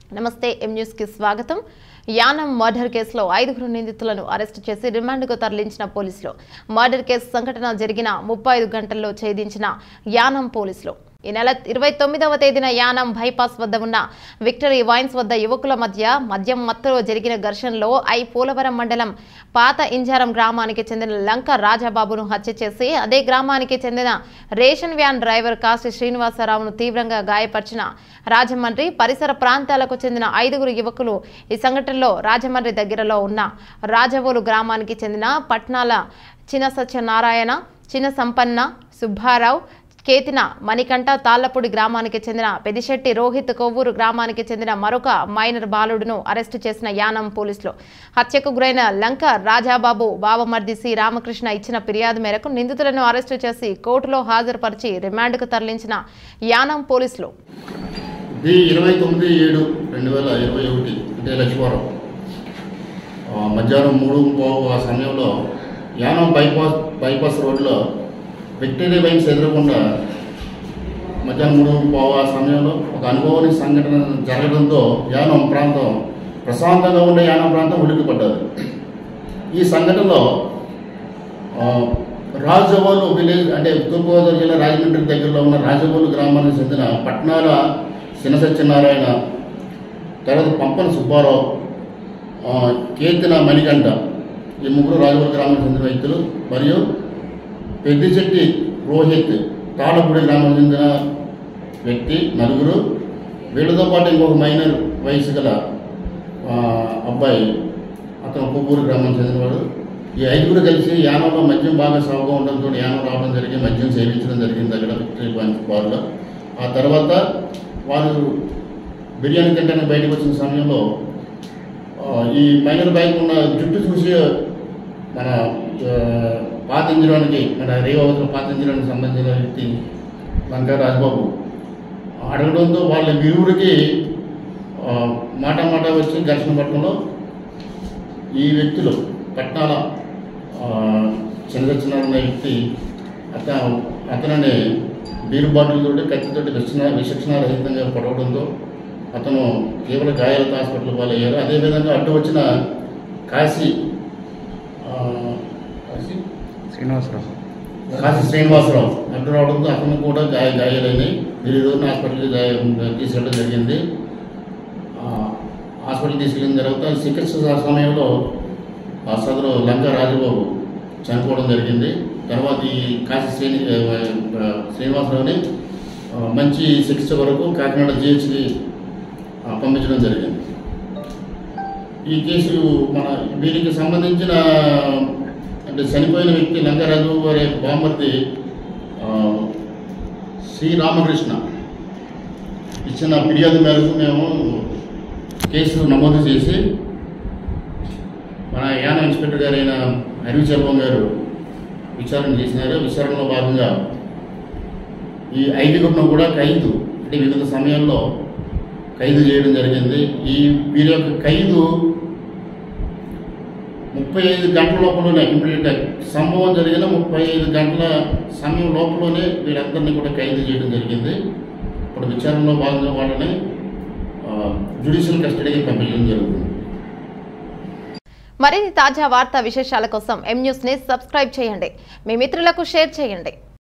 నమస్తే M news కి స్వాగతం యానం మర్డర్ కేసులో ఐదుగురు నిందితులను అరెస్టు చేసి రిమాండ్కు తరలించిన పోలీసులు మర్డర్ కేసు సంఘటన జరిగిన ముప్పై ఐదు గంటల్లో ఛేదించిన యానం పోలీసులు ఈ నెల ఇరవై తొమ్మిదవ తేదీన యానం బైపాస్ వద్ద ఉన్న విక్టరీ వైన్స్ వద్ద యువకుల మధ్య మద్యం మత్తులో జరిగిన ఘర్షణలో ఐ పోలవరం మండలం పాత ఇంజారం గ్రామానికి చెందిన లంక రాజాబాబును హత్య చేసి అదే గ్రామానికి చెందిన రేషన్ వ్యాన్ డ్రైవర్ కాశీ శ్రీనివాసరావును తీవ్రంగా గాయపరిచిన రాజమండ్రి పరిసర ప్రాంతాలకు చెందిన ఐదుగురు యువకులు ఈ సంఘటనలో రాజమండ్రి దగ్గరలో ఉన్న రాజవోలు గ్రామానికి చెందిన పట్నాల చిన సత్యనారాయణ చిన సంపన్న సుబ్బారావు కేతిన మణికంఠ తాళ్లపూడి గ్రామానికి చెందిన పెదిశెట్టి రోహిత్ కొవ్వూరు గ్రామానికి చెందిన మరొక మైనర్ బాలుడును అరెస్టు చేసిన యానం పోలీసులు హత్యకు గురైన లంక రాజాబాబు బావమర్ది సి రామకృష్ణ ఇచ్చిన ఫిర్యాదు మేరకు నిందితులను అరెస్టు చేసి కోర్టులో హాజరుపరిచి రిమాండ్కు తరలించిన యానం పోలీసులు ఇది ఇరవై తొమ్మిది ఏడు రెండు వేల ఇరవై ఒకటి అంటే లక్ష్మీవారం ఆ, మధ్యాహ్నం మూడు పావు ఆ సమయంలో యానం బైపాస్ బైపాస్ రోడ్లో విక్టరీ వైన్స్ ఎదురకుండా మధ్యాహ్నం మూడు పావు ఆ సమయంలో ఒక అనుభవానికి సంఘటన జరగడంతో యానం ప్రాంతం ప్రశాంతంగా ఉండే యానం ప్రాంతం ఉలిక్కిపడ్డది ఈ సంఘటనలో ఆ, రాజవోలు విలేజ్ అంటే తూర్పుగోదావరి జిల్లా రాజమండ్రి దగ్గరలో ఉన్న రాజవోలు గ్రామానికి చెందిన పట్నాల సిన సత్యనారాయణ తర్వాత పంపన సుబ్బారావు ఆ, కేతిన మణికంఠ ఈ ముగ్గురు రాజవోలు గ్రామానికి చెందిన వ్యక్తులు మరియు పెద్దిచెట్టి రోహిత్ తాళపూడి గ్రామానికి చెందిన వ్యక్తి నలుగురు వీళ్ళతో పాటు ఇంకొక మైనర్ వయసు గల ఆ, అబ్బాయి అతను కొవ్వూరు గ్రామం చెందినవాడు ఈ ఐదుగురు కలిసి యానంలో మద్యం బాగా సాగుగా ఉండడంతో యానం రావడం జరిగి మద్యం సేవించడం జరిగింది అక్కడ విక్టరీ పాయింట్ బార్లో ఆ తర్వాత వారు బిర్యానీ తింటానికి బయటకు వచ్చిన సమయంలో ఆ, ఈ మైనర్ బైక్ ఉన్న జుట్టు చూసి మన ఆ, పాత ఇంజరానికి మన రేవవతుల పాత ఇంజరానికి సంబంధించిన వ్యక్తి లంకా రాజ్బాబు అడగడంతో వాళ్ళ ఇరువురికి ఆ, మాట మాట వచ్చి ఘర్షణ పట్టడంలో ఈ వ్యక్తులు పట్నాల చిన్నదచ్చినారన్న వ్యక్తి అత అతనిని బీరు బాటిల్తోటి కత్తితోటి విషణ విచక్షణారహితంగా పడవడంతో అతను తీవ్ర గాయాలతో హాస్పిటల్ పాలయ్యారు అదేవిధంగా అడ్డు వచ్చిన కాశీ ఆ, కాశీ శ్రీనివాసరావు కాశీ శ్రీనివాసరావు అడ్డు రావడంతో అతను కూడా గాయ గాయాలైనాయి వీరి రోజున హాస్పిటల్కి గాయ- తీసుకెళ్ళడం జరిగింది ఆ, హాస్పిటల్ తీసుకెళ్ళిన తర్వాత చికిత్స సమయంలో ఆ సదరు లంకా రాజబాబు చనిపోవడం జరిగింది తర్వాత ఈ కాశీ శ్రీని ఆ, శ్రీనివాసరావుని ఆ, మంచి చికిత్స వరకు కాకినాడ జిహెచ్కి పంపించడం జరిగింది ఈ కేసు మన వీరికి సంబంధించిన అంటే చనిపోయిన వ్యక్తి లంకరాజు వారి బామర్ది ఆ, శ్రీ రామకృష్ణ ఇచ్చిన ఫిర్యాదు మేరకు మేము కేసు నమోదు చేసి మన యాన ఇన్స్పెక్టర్ గారైన హరిచల్వం గారు విచారణ చేసినారు విచారణలో భాగంగా ఈ ఐదుగురిను కూడా ఖైదు అంటే వివిధ సమయాల్లో ఖైదు చేయడం జరిగింది ఈ వీరి యొక్క ఖైదు ముప్పై ఐదు గంటల లోపలనే ఇమ్మీడియట్ సంభవం జరిగిన ముప్పై ఐదు గంటల సమయం లోపలనే వీళ్ళందరినీ కూడా ఖైదు చేయడం జరిగింది ఇప్పుడు విచారణలో భాగంగా వాళ్ళని జ్యుడిషియల్ కస్టడీకి పంపించడం జరుగుతుంది మరిన్ని తాజా వార్తా విశేషాల కోసం ఎం న్యూస్ ని సబ్స్క్రైబ్ చేయండి మీ మిత్రులకు షేర్ చేయండి